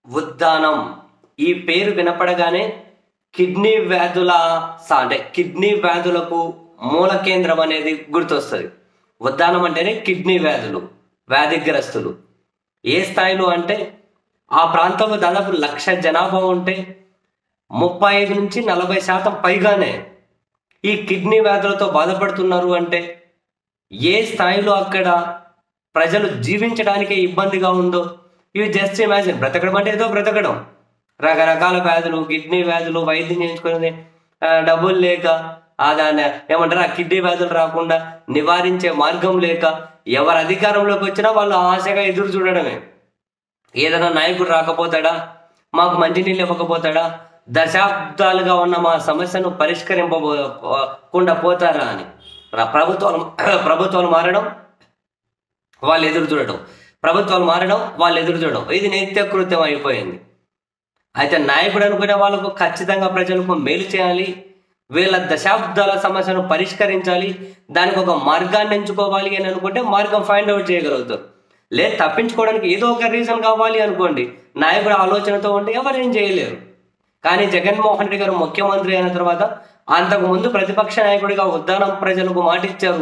ఉద్దానం ఈ పేరు వినపడగానే కిడ్నీ వ్యాధుల స- అంటే కిడ్నీ వ్యాధులకు మూల కేంద్రం అనేది గుర్తొస్తుంది ఉద్దానం అంటేనే కిడ్నీ వ్యాధులు వ్యాధిగ్రస్తులు ఏ స్థాయిలో అంటే ఆ ప్రాంతంలో దాదాపు లక్ష జనాభా ఉంటే ముప్పై ఐదు నుంచి నలభై శాతం పైగానే ఈ కిడ్నీ వ్యాధులతో బాధపడుతున్నారు అంటే ఏ స్థాయిలో అక్కడ ప్రజలు జీవించడానికే ఇబ్బందిగా ఉందో ఇవి జస్ట్ ఇమాజిన్ బ్రతకడం అంటే ఏదో బ్రతకడం రకరకాల వ్యాధులు కిడ్నీ వ్యాధులు వైద్యం చేయించుకునేది ఆ, డబ్బులు లేక ఆ దాన్ని ఏమంటారు ఆ కిడ్నీ వ్యాధులు రాకుండా నివారించే మార్గం లేక ఎవరు అధికారంలోకి వచ్చినా వాళ్ళు ఆశగా ఎదురు చూడడమే ఏదైనా నాయకుడు రాకపోతాడా మాకు మంచినీళ్ళు ఇవ్వకపోతాడా దశాబ్దాలుగా ఉన్న మా సమస్యను పరిష్కరింపకుండా పోతారా అని ర- ప్రభుత్వాలు ప్రభుత్వాలు మారడం వాళ్ళు ఎదురు చూడడం ప్రభుత్వాలు మారడం వాళ్ళు ఎదురు చూడడం ఇది నిత్యకృత్యం అయిపోయింది అయితే నాయకుడు అనుకునే వాళ్ళకు ఖచ్చితంగా ప్రజలకు మేలు చేయాలి వీళ్ళ దశాబ్దాల సమస్యను పరిష్కరించాలి దానికి ఒక మార్గాన్ని ఎంచుకోవాలి అని అనుకుంటే మార్గం ఫైండ్ అవుట్ చేయగలుగుతారు లేదు తప్పించుకోవడానికి ఏదో ఒక రీజన్ కావాలి అనుకోండి నాయకుడు ఆలోచనతో ఉంటే ఎవరు ఏం చేయలేరు కానీ జగన్మోహన్ రెడ్డి గారు ముఖ్యమంత్రి అయిన తర్వాత అంతకు ముందు ప్రతిపక్ష నాయకుడిగా ఉద్దానం ప్రజలకు మాటిచ్చారు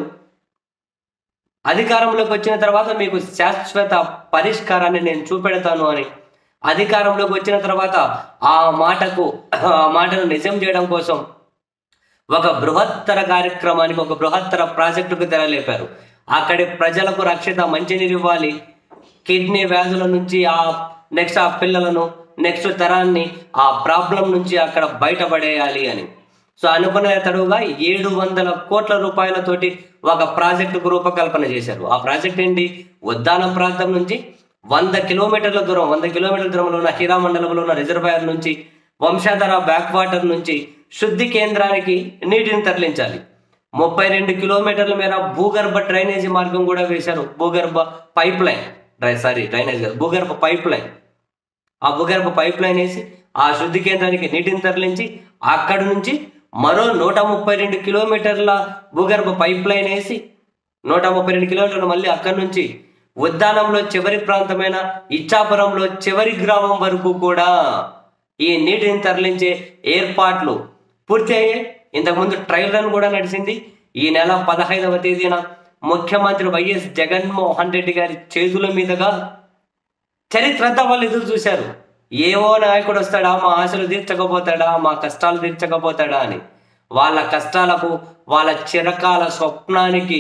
అధికారంలోకి వచ్చిన తర్వాత మీకు శాశ్వత పరిష్కారాన్ని నేను చూపెడతాను అని అధికారంలోకి వచ్చిన తర్వాత ఆ మాటకు ఆ మాటను నిజం చేయడం కోసం ఒక బృహత్తర కార్యక్రమానికి ఒక బృహత్తర ప్రాజెక్టుకు తెరలేపారు అక్కడి ప్రజలకు రక్షిత మంచినీరు ఇవ్వాలి కిడ్నీ వ్యాధుల నుంచి ఆ నెక్స్ట్ ఆ పిల్లలను నెక్స్ట్ తరాన్ని ఆ ప్రాబ్లం నుంచి అక్కడ బయటపడేయాలి అని సో అనుకున్న తడుగా ఏడు వందల కోట్ల రూపాయలతోటి ఒక ప్రాజెక్టుకు రూపకల్పన చేశారు ఆ ప్రాజెక్ట్ ఏంటి ఉద్దానం ప్రాంతం నుంచి వంద కిలోమీటర్ల దూరం వంద కిలోమీటర్ల దూరంలో ఉన్న హీరా మండలంలో ఉన్న రిజర్వాయర్ నుంచి వంశాధర బ్యాక్ వాటర్ నుంచి శుద్ధి కేంద్రానికి నీటిని తరలించాలి ముప్పై రెండు కిలోమీటర్ల మేర భూగర్భ డ్రైనేజీ మార్గం కూడా వేశారు భూగర్భ pipeline dry sorry drainage కాదు భూగర్భ పైప్ లైన్ ఆ భూగర్భ పైప్ లైన్ వేసి ఆ శుద్ధి కేంద్రానికి నీటిని తరలించి అక్కడి నుంచి మరో నూట ముప్పై రెండు కిలోమీటర్ల భూగర్భ పైప్ లైన్ వేసి నూట ముప్పై రెండు కిలోమీటర్లు మళ్ళీ అక్కడి నుంచి ఉద్దానంలో చివరి ప్రాంతమైన ఇచ్చాపురంలో చివరి గ్రామం వరకు కూడా ఈ నీటిని తరలించే ఏర్పాట్లు పూర్తి అయ్యాయి ఇంతకుముందు ట్రయల్ రన్ కూడా నడిచింది ఈ నెల పదహైదవ తేదీన ముఖ్యమంత్రి వైఎస్ జగన్మోహన్ రెడ్డి గారి చేతుల మీదుగా చరిత్ర అంతా వాళ్ళు ఎదురు చూశారు ఏవో నాయకుడు వస్తాడా మా ఆశలు తీర్చకపోతాడా మా కష్టాలు తీర్చకపోతాడా అని వాళ్ళ కష్టాలకు వాళ్ళ చిరకాల స్వప్నానికి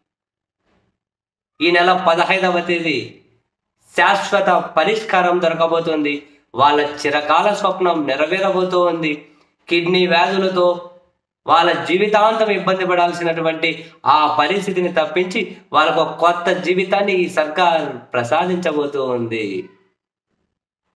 ఈ నెల పదహైదవ తేదీ శాశ్వత పరిష్కారం దొరకబోతుంది వాళ్ళ చిరకాల స్వప్నం నెరవేరబోతోంది కిడ్నీ వ్యాధులతో వాళ్ళ జీవితాంతం ఇబ్బంది పడాల్సినటువంటి ఆ పరిస్థితిని తప్పించి వాళ్ళకు ఒక కొత్త జీవితాన్ని ఈ సర్కార్ ప్రసాదించబోతోంది